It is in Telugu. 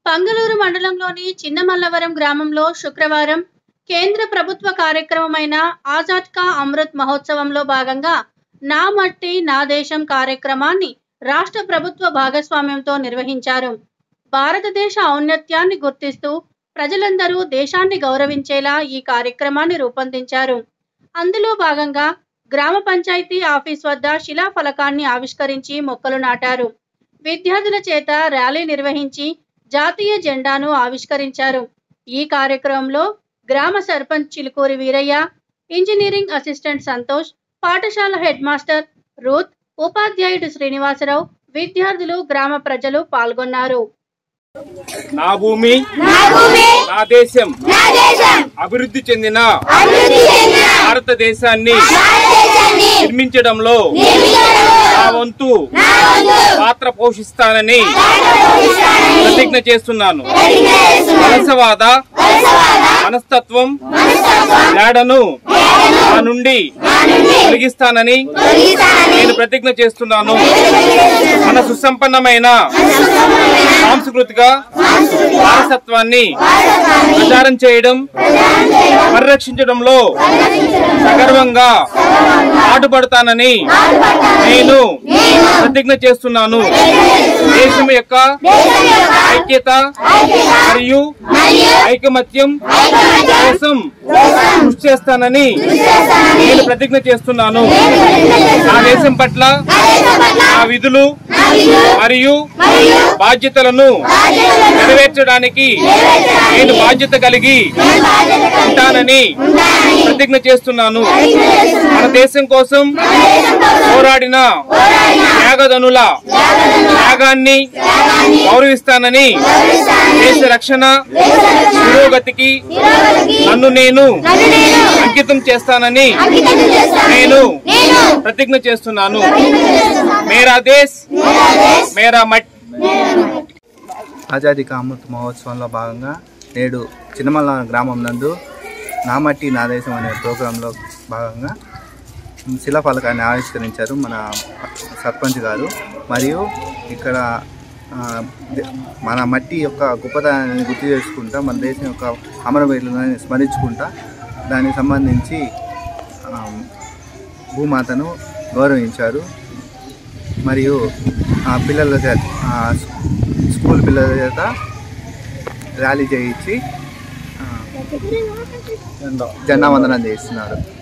పంగలూరు మండలంలోని చిన్నమల్లవరం గ్రామంలో శుక్రవారం కేంద్ర ప్రభుత్వ కార్యక్రమమైన ఆజాద్ కా అమృత్ మహోత్సవంలో భాగంగా నా మట్టి నా దేశం కార్యక్రమాన్ని రాష్ట్ర ప్రభుత్వ భాగస్వామ్యంతో నిర్వహించారు భారతదేశ ఔన్నత్యాన్ని గుర్తిస్తూ ప్రజలందరూ దేశాన్ని గౌరవించేలా ఈ కార్యక్రమాన్ని రూపొందించారు అందులో భాగంగా గ్రామ పంచాయతీ ఆఫీస్ వద్ద శిలాఫలకాన్ని ఆవిష్కరించి మొక్కలు నాటారు విద్యార్థుల చేత ర్యాలీ నిర్వహించి జాతీయ జెండాను ఆవిష్కరించారు ఈ కార్యక్రమంలో గ్రామ సర్పంచ్ చిలుకూరి వీరయ్య ఇంజనీరింగ్ అసిస్టెంట్ సంతోష్ పాఠశాల హెడ్ మాస్టర్ రూత్ ఉపాధ్యాయుడు శ్రీనివాసరావు విద్యార్థులు గ్రామ ప్రజలు పాల్గొన్నారు నా భూమి నా దేశం అభివృద్ధి చెందిన భారతదేశాన్ని నిర్మించడంలో నా వంతు పాత్ర పోషిస్తానని ప్రతిజ్ఞ చేస్తున్నాను వలసవాద మనస్తత్వం జాడను నా నుండి తొలగిస్తానని నేను ప్రతిజ్ఞ చేస్తున్నాను మన సుసంపన్నమైన సాంస్కృతిక వారసత్వాన్ని ప్రచారం చేయడం పరిరక్షించడంలో సగర్వంగా పాటుపడతానని నేను ప్రతిజ్ఞ చేస్తున్నాను దేశం యొక్క ఐక్యత మరియు ఐకమత్యం కోసం కృషి చేస్తానని నేను ప్రతిజ్ఞ చేస్తున్నాను నా దేశం పట్ల నా విధులు మరియు బాధ్యతలను నెరవేర్చడానికి నేను బాధ్యత కలిగి ఉంటానని ప్రతిజ్ఞ చేస్తున్నాను మన దేశం కోసం పోరాడిన త్యాగదనుల త్యాగాన్ని గౌరవిస్తానని దేశ రక్షణ పురోగతికి నన్ను నేను అంకితం చేస్తానని నేను ప్రతిజ్ఞ చేస్తున్నాను మేరా దేశ్ మేరా మట్ ఆజాదీ కా అమృత్ మహోత్సవంలో భాగంగా నేడు చిన్నమల్ల గ్రామం నందు నా మట్టి నా దేశం అనే ప్రోగ్రాంలో భాగంగా శిలాఫలకాన్ని ఆవిష్కరించారు మన సర్పంచ్ గారు మరియు ఇక్కడ ఆ, ద- మన మట్టి యొక్క గొప్పతనాన్ని గుర్తు చేసుకుంటా మన దేశం యొక్క అమరవీరులని స్మరించుకుంటా దానికి సంబంధించి ఆ, భూమాతను గౌరవించారు మరియు ఆ పిల్లల చేత ఆ స్కూల్ పిల్లల చేత ర్యాలీ చేయించి ఆ, జెండా వందనం చేస్తున్నారు